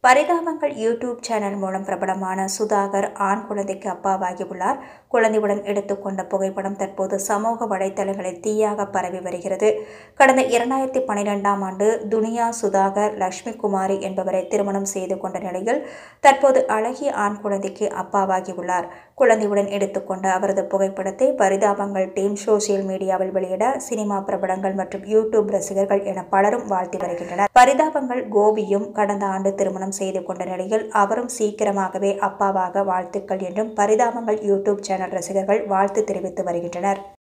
பரிதாபங்கள் YouTube channel மூலம் பிரபலமான சுதாகர் ஆண் குழந்தைக்கு அப்பாவாகியுள்ளார் குழந்தையுடன் எடுத்துக்கொண்ட புகைப்படம் தற்போது சமூக வலைதளங்களில் தீயாக பரவி வருகிறது கடந்த இரண்டாயிரத்தி பனிரெண்டாம் ஆண்டு துனியா சுதாகர் லட்சுமி குமாரி என்பவரை திருமணம் செய்து கொண்ட நிலையில் தற்போது அழகிய ஆண் குழந்தைக்கு அப்பாவாகியுள்ளார் குழந்தையுடன் எடுத்துக்கொண்ட அவரது புகைப்படத்தை பரிதாபங்கள் டீம் சோசியல் மீடியாவில் வெளியிட சினிமா பிரபலங்கள் மற்றும் யூடியூப் ரசிகர்கள் என பலரும் வாழ்த்தி வருகின்றனர் பரிதாபங்கள் கோபியும் கடந்த ஆண்டு திருமணம் செய்து கொண்ட நிலையில் அவரும் சீக்கிரமாகவே அப்பாவாக வாழ்த்துக்கள் என்றும் பரிதாபங்கள் யூடியூப் சேனல் ரசிகர்கள் வாழ்த்து தெரிவித்து வருகின்றனர்